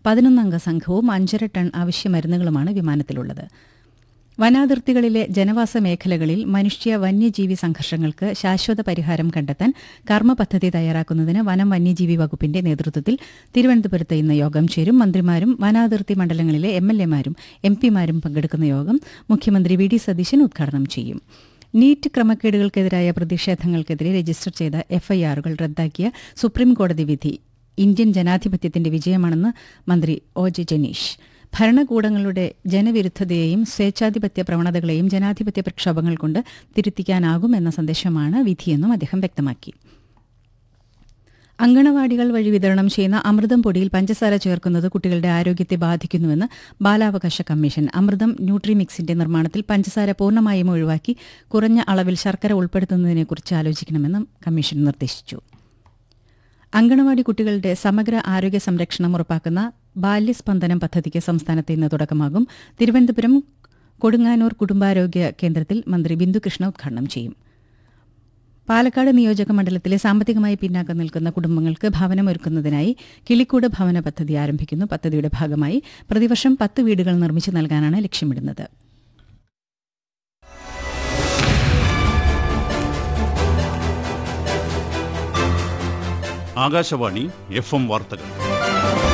പതിനൊന്നംഗ സംഘവും അഞ്ചര ടൺ അവശ്യ മരുന്നുകളുമാണ് വിമാനത്തിലുള്ളത് വനാതിർത്തികളിലെ ജനവാസ മേഖലകളിൽ മനുഷ്യ വന്യജീവി സംഘർഷങ്ങൾക്ക് ശാശ്വത പരിഹാരം കണ്ടെത്താൻ കർമ്മ പദ്ധതി തയ്യാറാക്കുന്നതിന് വനം വന്യജീവി വകുപ്പിന്റെ നേതൃത്വത്തിൽ തിരുവനന്തപുരത്ത് ഇന്ന് യോഗം ചേരും മന്ത്രിമാരും വനാതിർത്തി മണ്ഡലങ്ങളിലെ എം എൽ എമാരും എം പിമാരും പങ്കെടുക്കുന്ന യോഗം മുഖ്യമന്ത്രി വി ഡി സതീശൻ ഉദ്ഘാടനം ചെയ്യും നീറ്റ് ക്രമക്കേടുകൾക്കെതിരായ പ്രതിഷേധങ്ങൾക്കെതിരെ രജിസ്റ്റർ ചെയ്ത എഫ്ഐആറുകൾ റദ്ദാക്കിയ സുപ്രീംകോടതി വിധി ഇന്ത്യൻ ജനാധിപത്യത്തിന്റെ വിജയമാണെന്ന് മന്ത്രി ഒ ജെ ജനീഷ് ഭരണകൂടങ്ങളുടെ ജനവിരുദ്ധതയെയും സ്വേച്ഛാധിപത്യ പ്രവണതകളെയും ജനാധിപത്യ പ്രക്ഷോഭങ്ങൾ കൊണ്ട് തിരുത്തിക്കാനാകുമെന്ന സന്ദേശമാണ് വിധിയെന്നും അദ്ദേഹം വ്യക്തമാക്കി അങ്കണവാടികൾ വഴി വിതരണം ചെയ്യുന്ന അമൃതം പൊടിയിൽ പഞ്ചസാര ചേർക്കുന്നത് കുട്ടികളുടെ ആരോഗ്യത്തെ ബാധിക്കുന്നുവെന്ന് ബാലാവകാശ കമ്മീഷൻ അമൃതം ന്യൂട്രിമിക്സിന്റെ നിർമ്മാണത്തിൽ പഞ്ചസാര പൂർണ്ണമായും ഒഴിവാക്കി കുറഞ്ഞ അളവിൽ ശർക്കര ഉൾപ്പെടുത്തുന്നതിനെക്കുറിച്ച് ആലോചിക്കണമെന്നും കമ്മീഷൻ നിർദ്ദേശിച്ചു അങ്കണവാടി കുട്ടികളുടെ സമഗ്ര ആരോഗ്യ സംരക്ഷണം ഉറപ്പാക്കുന്ന ബാല്യസ്പന്ദനം പദ്ധതിക്ക് സംസ്ഥാനത്ത് ഇന്ന് തുടക്കമാകും തിരുവനന്തപുരം കൊടുങ്ങാനൂർ കുടുംബാരോഗ്യ കേന്ദ്രത്തിൽ മന്ത്രി ബിന്ദുകൃഷ്ണ ഉദ്ഘാടനം ചെയ്യും പാലക്കാട് നിയോജക മണ്ഡലത്തിലെ സാമ്പത്തികമായി പിന്നാക്കം നിൽക്കുന്ന കുടുംബങ്ങൾക്ക് ഭവനമൊരുക്കുന്നതിനായി കിളിക്കൂട് ഭവന പദ്ധതി ആരംഭിക്കുന്നു പദ്ധതിയുടെ ഭാഗമായി പ്രതിവർഷം പത്ത് വീടുകൾ നിർമ്മിച്ചു നൽകാനാണ് ലക്ഷ്യമിടുന്നത് ആകാശവാണി എഫ് എം വാർത്തകൾ